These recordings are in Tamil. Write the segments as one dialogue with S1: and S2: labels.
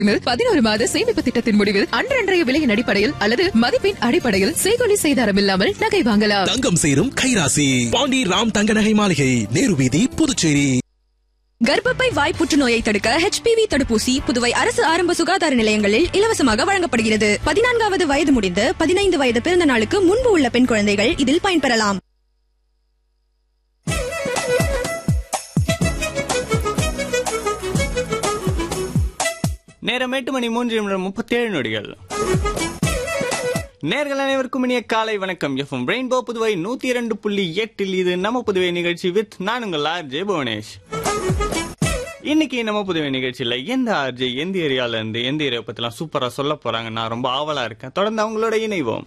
S1: பதினோரு மாத சேமிப்பு திட்டத்தின் முடிவில் அன்றன்றைய விலையின் அடிப்படையில் அல்லது மதிப்பின் அடிப்படையில் செய்கொலி செய்தாரம் இல்லாமல் நகை வாங்கலாம்
S2: தங்கம் சேரும் கைராசி பாண்டி ராம் தங்க நகை மாளிகை நேரு வீதி புதுச்சேரி
S3: கர்ப்பப்பை வாய் புற்றுநோயை தடுக்க ஹெச்பிவி தடுப்பூசி புதுவை அரசு ஆரம்ப சுகாதார நிலையங்களில் இலவசமாக வழங்கப்படுகிறது பதினான்காவது வயது முடிந்து பதினைந்து வயது பிறந்த நாளுக்கு முன்பு உள்ள பெண் குழந்தைகள் இதில் பயன்பெறலாம்
S4: நேரம் எட்டு மணி மூன்று நிமிடம் முப்பத்தேழு நொடிகள் நேர்கள் அனைவருக்கும் இனிய காலை வணக்கம் எஃப்எம் ரெயின்போ புதுவை நூத்தி இரண்டு புள்ளி எட்டில் இது நம்ம புதுவை நிகழ்ச்சி வித் நான் உங்கள் ஆர்ஜே புவனேஷ் இன்னைக்கு நம்ம புதுவை நிகழ்ச்சியில எந்த ஆர்ஜே எந்த ஏரியால இருந்து எந்த ஏரியா பத்திலாம் சூப்பரா சொல்ல போறாங்க நான் ரொம்ப ஆவலா இருக்கேன் தொடர்ந்து அவங்களோட இணைவோம்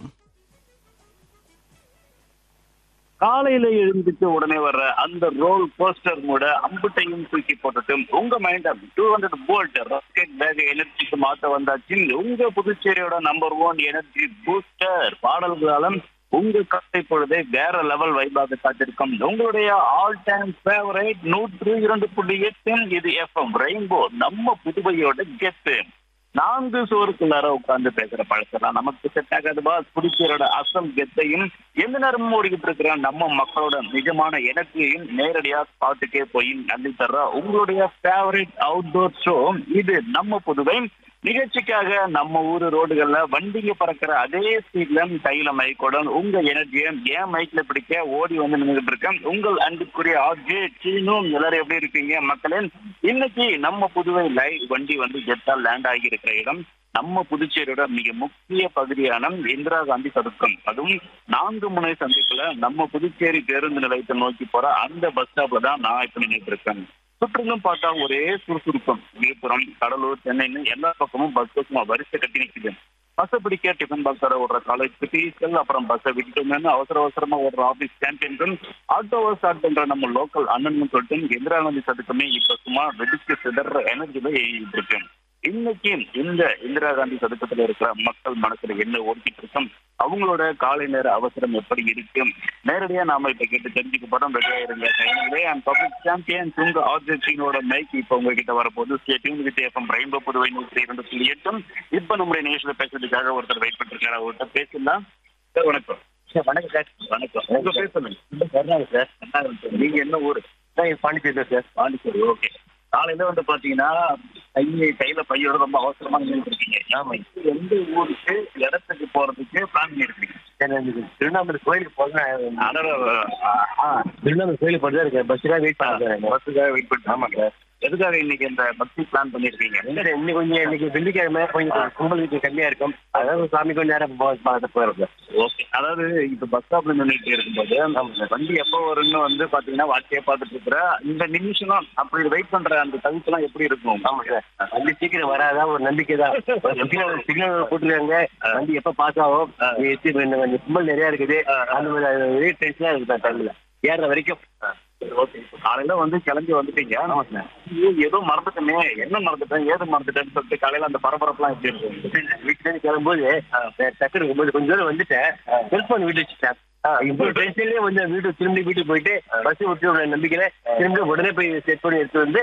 S5: காலையில எழுந்துட்டு உடனே வர்ற அந்த ரோல் போஸ்டர் மூட அம்புட்டையும் தூக்கி போட்டுட்டு உங்க மைண்ட two hundred bolt rocket pack எனர்ஜிக்கு மாத்த வந்தாச்சு உங்க புதுச்சேரியோட நம்பர் ஒன் எனர்ஜி பூஸ்டர் பாடல்களாலும் உங்க காலை பொழுதை வேற லெவல் வைபாக காத்திருக்கும் உங்களுடைய ஆல் டைம் ஃபேவரேட் நூற்று இரண்டு புள்ளி எட்டு இது எஃப்எம் ரெயின்போ நம்ம புதுவையோட கெத்து நான்கு சோறுக்குள்ளார உட்கார்ந்து பேசுற பழக்கெல்லாம் நமக்கு செட் ஆகாதுபா புதுச்சேரியோட அசல் கெத்தையும் எந்த நேரமும் ஓடிக்கிட்டு இருக்கிற நம்ம மக்களோட நிஜமான எனர்ஜியையும் நேரடியா பாட்டுக்கே போய் அள்ளி தர்ற உங்களுடைய ஃபேவரட் அவுட்டோர் ஷோ இது நம்ம புதுவை நிகழ்ச்சிக்காக நம்ம ஊரு ரோடுகள்ல வண்டிங்க பறக்கிற அதே ஸ்பீட்ல கையில மைக்கோடன் உங்க எனர்ஜியை ஏன் மைக்ல பிடிக்க ஓடி வந்து நின்றுட்டு இருக்கேன் உங்கள் அன்புக்குரிய ஆர்ஜே சீனும் எல்லாரும் எப்படி இருக்கீங்க மக்களே இன்னைக்கு நம்ம புதுவை லைவ் வண்டி வந்து ஜெட்டா லேண்ட் ஆகி இருக்கிற இடம் நம்ம புதுச்சேரியோட மிக முக்கிய பகுதியான இந்திரா காந்தி சதுக்கம் அதுவும் நான்கு முனை சந்திப்புல நம்ம புதுச்சேரி பேருந்து நிலையத்தை நோக்கி போற அந்த பஸ் ஸ்டாப்ல தான் நான் இப்ப நின்றுட்டு இருக்கேன் சுற்றிலும் பார்த்தா ஒரே சுறுசுறுக்கம் விழுப்புரம் கடலூர் சென்னைன்னு எல்லா பக்கமும் பஸ் சும்மா வரிசை கட்டி நிக்குது பஸ்ஸை பிடிக்க டிஃபன் பாக்ஸ் வர ஓடுற காலேஜ் டீச்சர் அப்புறம் பஸ்ஸை விட்டுட்டு அவசர அவசரமா ஓடுற ஆபீஸ் கேன்டீன்கள் ஆட்டோவை ஸ்டார்ட் பண்ற நம்ம லோக்கல் அண்ணன் சொல்லிட்டு இந்திரா காந்தி சதுக்கமே இப்ப சும்மா வெடிச்சு சிதற எனர்ஜில எழுதிட்டு இருக்கு இன்னைக்கு இந்த இந்திரா காந்தி சதுக்கத்துல இருக்கிற மக்கள் மனசுல என்ன ஓடிக்கிட்டு இருக்கும் அவங்களோட காலை நேர அவசரம் எப்படி இருக்கு நேரடியா நாம இப்ப கேட்டு தெரிஞ்சுக்க போறோம் ரெடியா இருங்க கையிலே அண்ட் பப்ளிக் சாம்பியன் உங்க ஆர்ஜென்டினோட மைக் இப்ப உங்ககிட்ட வரப்போது stay tune with FM rainbow Puduvai நூற்றி இரண்டு புள்ளி எட்டும் இப்ப நம்முடைய நிகழ்ச்சியில பேசுறதுக்காக ஒருத்தர் வெயிட் பண்ணிருக்காரு அவர்கிட்ட பேசலாம் சார் வணக்கம் சார் வணக்கம் சார் வணக்கம் உங்க பேர் சொல்லுங்க கருணாகர் சார் கருணாகரன் சார் நீங்க என்ன ஊரு பாண்டிச்சேரி சார் பாண்டிச்சேரி ஓகே காலையில வந்து பாத்தீங்கன்னா கையை கையில பையோட ரொம்ப அவசரமா நின்றுட்டு இருக்கீங்க ஆமா எந்த ஊருக்கு இடத்துக்கு போறதுக்கு பிளான் பண்ணிருக்கீங்க
S6: திருவண்ணாமலை கோயிலுக்கு போகிறேன் திருவண்ணாமலை கோயிலுக்கு போட்டு தான் இருக்கேன் பஸ்ஸுக்காக வெயிட் பண்ணுறேன்
S5: பஸ்ஸுக்காக வெயிட் பண்ணி ஆமாங்க எதுக்காக இன்னைக்கு இந்த பக்தி பிளான் பண்ணிருக்கீங்க
S6: இன்னைக்கு கொஞ்சம் இன்னைக்கு வெள்ளிக்கிழமை கொஞ்சம் கும்பல் வீட்டு கம்மியா இருக்கும் அதாவது சாமி கொஞ்சம் நேரம் போ- பார்த்து போயிருக்கேன்
S5: ஓகே அதாவது இப்ப பஸ் ஸ்டாப்ல நின்றுட்டு இருக்கும்போது வண்டி எப்போ வரும்னு வந்து பாத்தீங்கன்னா வாட்சியே பார்த்துட்டு இருக்கிற இந்த நிமிஷம் அப்படி வெயிட் பண்ற அந்த தவிப்புலாம் எப்படி இருக்கும்
S6: ஆமா சார் வண்டி சீக்கிரம் வராதா ஒரு நம்பிக்கை தான் சிக்னல் சிக்னல் போட்டுருக்காங்க வண்டி எப்ப பாஸ் ஆகும் இது கொஞ்சம் கொஞ்சம் கும்பல் நிறைய இருக்குது அந்த மாதிரி ஒரே டென்ஷனா இருக்குது டைம்ல ஏறுற வரைக்கும்
S5: ஓகே காலையில வந்து கிளம்பி வந்துட்டீங்க ஐயோ, ஏதோ மறந்துட்டேனே என்ன மறந்துட்டேன் ஏது மறந்துட்டேன்னு சொல்லிட்டு காலையில அந்த பரபரப்புலாம் எப்படி இருக்கும்
S6: வீட்டுல இருந்து கிளம்பும்போது டக்குனு இருக்கும்போது கொஞ்ச தூரம் வந்துட்டேன் செல்போன் வீட்டு வச்சுட்டேன் இப்போ டென்ஷன்லயே வந்து வீட்டு திரும்பி வீட்டுக்கு போயிட்டு பஸ் விட்டு ஒரு நம்பிக்கையில திரும்பி உடனே போய் செட் பண்ணி எடுத்து வந்து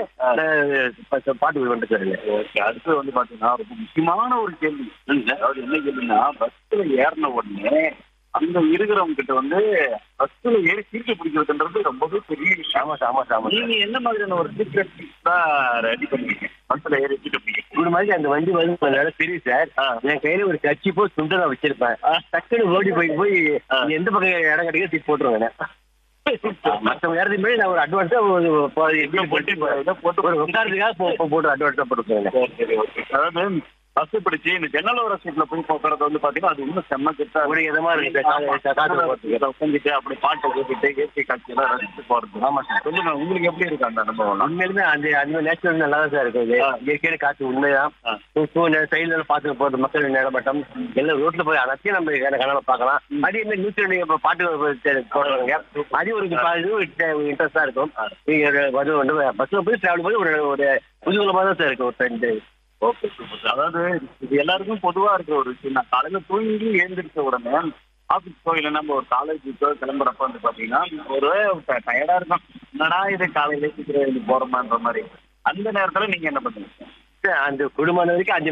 S6: நான் பாட்டு வந்துட்டு சார்
S5: ஓகே அடுத்து வந்து பாத்தீங்கன்னா ரொம்ப முக்கியமான ஒரு கேள்வி அதாவது என்ன கேள்வின்னா பஸ்ல ஏறின உடனே அங்க இருக்கிறவங்க கிட்ட வந்து பஸ்ல ஏறி சீட்டு பிடிக்கிறதுன்றது ரொம்பவே பெரிய விஷயம்
S6: ஆமா சார் ஆமா சார் ஆமா சார்
S5: நீங்க என்ன மாதிரியான ஒரு சீக்ரெட் தான் ரெடி பண்ணுவீங்க பஸ்ல ஏறி சீட்டு பிடிக்க
S6: ஒரு மாதிரி அந்த வண்டி வந்து கொஞ்ச நேரம் தெரியும் சார் என் கையில ஒரு கட்சி போய் துண்டை நான் வச்சிருப்பேன் டக்குனு ஓடி போய் போய் இங்க எந்த பக்கம் இடம் கிடைக்க தூக்கி போட்டுருவேன் மற்றவங்க இடத்துக்கு மேலே நான் ஒரு அட்வான்ஸா ஒரு எப்படி போட்டு
S5: இதை போட்டு
S6: ஒரு உட்காரத்துக்காக போ- போ- போட்டு அட்வான்ஸா போட்டுருவேன்
S5: சரி ஓகே அதாவது பஸ் பிடிச்சி இந்த ஜன்னல் ஓர சீட்ல போய் போக்குறது வந்து பாத்தீங்கன்னா அது இன்னும் செம்ம கிட்ட
S6: ஒரு இதமா இருக்கு சார். கா- காத்துல போறதுக்கு.
S5: உட்காந்துட்டு அப்படி பாட்டை கேட்டுட்டு இயற்கை காட்சியெல்லாம் ரசிச்சு போறது
S6: ஆமா சார்
S5: சொல்லுங்க உங்களுக்கு எப்படி இருக்கு அந்த அனுபவம்
S6: உண்மையிலுமே அந்த அந்த நேச்சுரல் நல்லா தான் சார் இருக்குது இயற்கையான காற்று உண்மைதான் சைடுல பார்த்து போறது மக்கள் நடமாட்டம் எல்லாம் ரோட்ல போய் அனைத்தையும் நம்ம கனவு பார்க்கலாம் அது என்ன நூற்றி ரெண்டு பாட்டு போடுறாங்க அது ஒரு பா- இது ஒரு இன்ட்ரெஸ்டா இருக்கும் நீங்க வந்து வந்து பஸ்ல போய் டிராவல் போது ஒரு ஒரு புதுகுலமா தான் சார் இருக்கு ஒரு ரெண்டு
S5: ஓகே சூப்பர் அதாவது இது எல்லாருக்கும் பொதுவா இருக்கிற ஒரு விஷயம் நான் காலையில தூங்கி எழுந்திரிச்ச உடனே ஆஃபீஸ் போயில நம்ம ஒரு காலேஜுக்கோ கிளம்புறப்ப வந்து பாத்தீங்கன்னா ஒரு டயர்டா இருக்கும் என்னடா இது காலையில சீக்கிரம் எழுந்து போறோமான்ற மாதிரி அந்த நேரத்துல நீங்க என்ன பண்ணுவீங்க
S6: அந்த குடும்பம் வரைக்கும் அஞ்சு